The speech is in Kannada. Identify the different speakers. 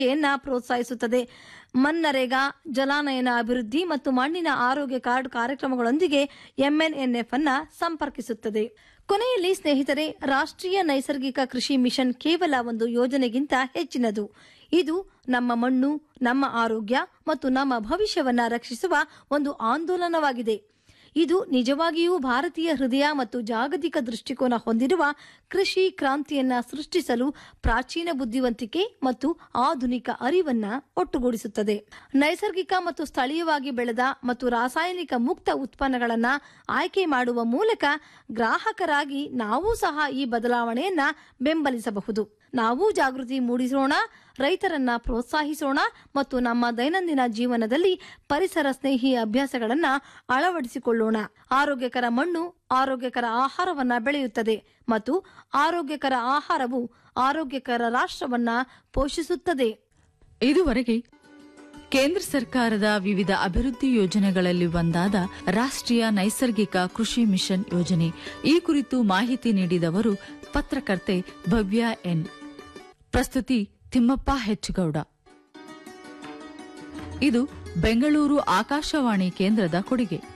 Speaker 1: ಯನ್ನ ಪ್ರೋತ್ಸಾಹಿಸುತ್ತದೆ ಮನ್ನರೇಗಾ ಜಲಾನಯನ ಅಭಿವೃದ್ಧಿ ಮತ್ತು ಮಣ್ಣಿನ ಆರೋಗ್ಯ ಕಾರ್ಡ್ ಕಾರ್ಯಕ್ರಮಗಳೊಂದಿಗೆ ಎಂಎನ್ಎನ್ಎಫ್ ಅನ್ನ ಸಂಪರ್ಕಿಸುತ್ತದೆ ಕೊನೆಯಲ್ಲಿ ಸ್ನೇಹಿತರೆ ರಾಷ್ಟ್ರೀಯ ನೈಸರ್ಗಿಕ ಕೃಷಿ ಮಿಷನ್ ಕೇವಲ ಒಂದು ಯೋಜನೆಗಿಂತ ಹೆಚ್ಚಿನದು ಇದು ನಮ್ಮ ಮಣ್ಣು ನಮ್ಮ ಆರೋಗ್ಯ ಮತ್ತು ನಮ್ಮ ಭವಿಷ್ಯವನ್ನ ರಕ್ಷಿಸುವ ಒಂದು ಆಂದೋಲನವಾಗಿದೆ ಇದು ನಿಜವಾಗಿಯೂ ಭಾರತೀಯ ಹೃದಯ ಮತ್ತು ಜಾಗತಿಕ ದೃಷ್ಟಿಕೋನ ಹೊಂದಿರುವ ಕೃಷಿ ಕ್ರಾಂತಿಯನ್ನ ಸೃಷ್ಟಿಸಲು ಪ್ರಾಚೀನ ಬುದ್ಧಿವಂತಿಕೆ ಮತ್ತು ಆಧುನಿಕ ಅರಿವನ್ನ ಒಟ್ಟುಗೂಡಿಸುತ್ತದೆ ನೈಸರ್ಗಿಕ ಮತ್ತು ಸ್ಥಳೀಯವಾಗಿ ಬೆಳೆದ ಮತ್ತು ರಾಸಾಯನಿಕ ಮುಕ್ತ ಉತ್ಪನ್ನಗಳನ್ನ ಆಯ್ಕೆ ಮಾಡುವ ಮೂಲಕ ಗ್ರಾಹಕರಾಗಿ ನಾವೂ ಸಹ ಈ ಬದಲಾವಣೆಯನ್ನ ಬೆಂಬಲಿಸಬಹುದು ನಾವು ಜಾಗೃತಿ ಮೂಡಿಸೋಣ ರೈತರನ್ನ ಪ್ರೋತ್ಸಾಹಿಸೋಣ ಮತ್ತು ನಮ್ಮ ದೈನಂದಿನ ಜೀವನದಲ್ಲಿ ಪರಿಸರ ಸ್ನೇಹಿ ಅಭ್ಯಾಸಗಳನ್ನ ಅಳವಡಿಸಿಕೊಳ್ಳೋಣ ಆರೋಗ್ಯಕರ ಮಣ್ಣು ಆರೋಗ್ಯಕರ ಆಹಾರವನ್ನ ಬೆಳೆಯುತ್ತದೆ ಮತ್ತು ಆರೋಗ್ಯಕರ ಆಹಾರವು ಆರೋಗ್ಯಕರ ರಾಷ್ಟ್ರವನ್ನ ಪೋಷಿಸುತ್ತದೆ
Speaker 2: ಇದುವರೆಗೆ ಕೇಂದ್ರ ಸರ್ಕಾರದ ವಿವಿಧ ಅಭಿವೃದ್ಧಿ ಯೋಜನೆಗಳಲ್ಲಿ ಒಂದಾದ ರಾಷ್ಟ್ರೀಯ ನೈಸರ್ಗಿಕ ಕೃಷಿ ಮಿಷನ್ ಯೋಜನೆ ಈ ಕುರಿತು ಮಾಹಿತಿ ನೀಡಿದವರು ಪತ್ರಕರ್ತೆ ಭವ್ಯ ಎನ್ ಪ್ರಸ್ತುತಿ ತಿಮ್ಮಪ್ಪ ಹೆಚ್ಚುಗೌಡ ಇದು ಬೆಂಗಳೂರು ಆಕಾಶವಾಣಿ ಕೇಂದ್ರದ ಕೊಡುಗೆ